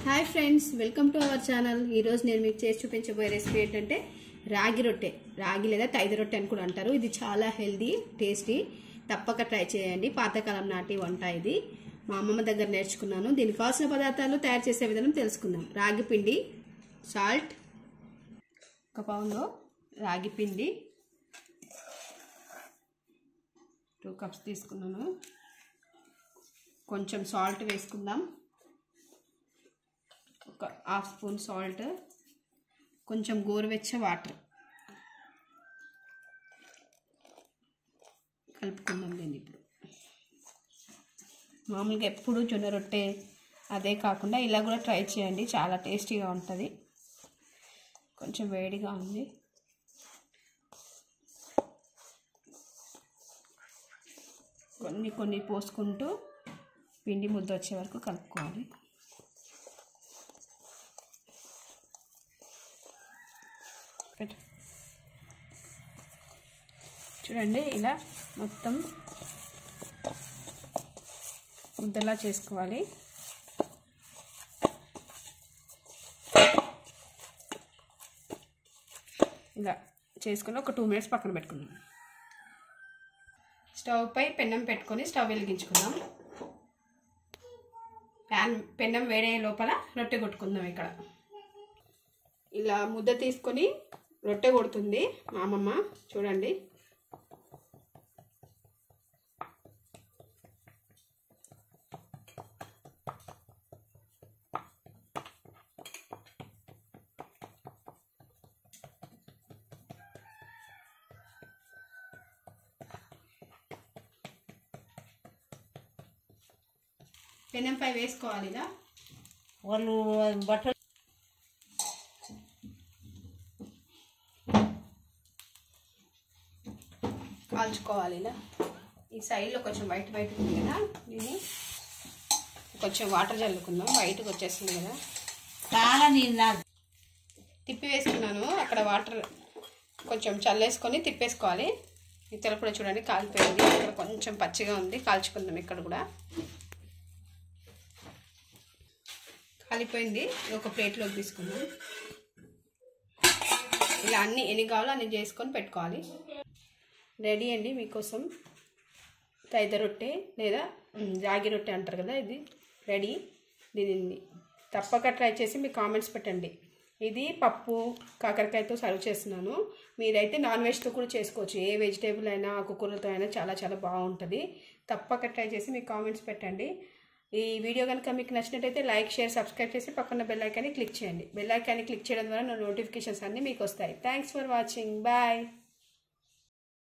Hi friends welcome to our channel ఈరోజు నేను మీకు చేసి చూపించబోయే రెసిపీ ఏంటంటే రాగి రొట్టె రాగి లేదా తైద రొట్టె అని కూడా అంటారు ఇది చాలా హెల్దీ టేస్టీ తప్పక ట్రై చేయండి పాతకాలం నాటి వంట ఇది మా అమ్మమ్మ దగ్గర నేర్చుకున్నాను దీనికి కావాల్సిన పదార్థాలు తయారు చేసే విధానం తెలుసుకుందాం రాగి పిండి సాల్ట్ ఒక పౌన్లో రాగి పిండి టూ కప్స్ తీసుకున్నాను కొంచెం సాల్ట్ వేసుకుందాం ఒక హాఫ్ స్పూన్ సాల్ట్ కొంచెం గోరువెచ్చ వాటర్ కలుపుకుందాం దీన్ని ఇప్పుడు మామూలుగా ఎప్పుడు జొన్న రొట్టె అదే కాకుండా ఇలా కూడా ట్రై చేయండి చాలా టేస్టీగా ఉంటుంది కొంచెం వేడిగా ఉంది కొన్ని కొన్ని పోసుకుంటూ పిండి ముద్ద వచ్చే వరకు కలుపుకోవాలి పెట్టు. చూడండి ఇలా మొత్తం ముద్దలా చేసుకోవాలి ఇలా చేసుకుని ఒక టూ మినిట్స్ పక్కన పెట్టుకుందాం స్టవ్ పై పెన్నం పెట్టుకొని స్టవ్ వెలిగించుకుందాం ప్యాన్ పెన్నం వేడయ్యే లోపల రొట్టె కొట్టుకుందాం ఇక్కడ ఇలా ముద్ద తీసుకొని రొట్టె కొడుతుంది మా అమ్మమ్మ చూడండి పెనంపై వేసుకోవాలి ఇలా వాళ్ళు బట్టలు కాల్చుకోవాలి ఇలా ఈ సైడ్లో కొంచెం వైట్ వైట్ ఉంది కదా దీన్ని కొంచెం వాటర్ చల్లుకుందాం వైట్కి వచ్చేస్తుంది కదా చాలా నీళ్ళు నాకు తిప్పి వేసుకున్నాను అక్కడ వాటర్ కొంచెం చల్లేసుకొని తిప్పేసుకోవాలి ఈ తెలపడ చూడండి కాలిపోయింది ఇక్కడ కొంచెం పచ్చిగా ఉంది కాల్చుకుందాం ఇక్కడ కూడా కాలిపోయింది ఇది ఒక ప్లేట్లోకి తీసుకుందాం ఇలా అన్ని ఎన్ని కావాలో అన్ని చేసుకొని పెట్టుకోవాలి రెడీ అండి మీకోసం తైద రొట్టె లేదా ఉమ్, రాగి రొట్టె అంటారు కదా ఇది రెడీ దీనిని తప్పక ట్రై చేసి మీ కామెంట్స్ పెట్టండి ఇది పప్పు కాకరకాయతో సర్వ్ చేస్తున్నాను మీరైతే నాన్ వెజ్తో కూడా చేసుకోవచ్చు ఏ వెజిటేబుల్ అయినా ఆకుకూరలతో అయినా చాలా చాలా బాగుంటుంది తప్పక ట్రై చేసి మీ కామెంట్స్ పెట్టండి ఈ వీడియో కనుక మీకు నచ్చినట్టయితే లైక్ షేర్ సబ్స్క్రైబ్ చేసి పక్కన బెల్ ఐకాన్ని క్లిక్ చేయండి బెల్ ఐకాన్ని క్లిక్ చేయడం ద్వారా నా నోటిఫికేషన్స్ అన్నీ మీకు వస్తాయి థ్యాంక్స్ ఫర్ వాచింగ్ బాయ్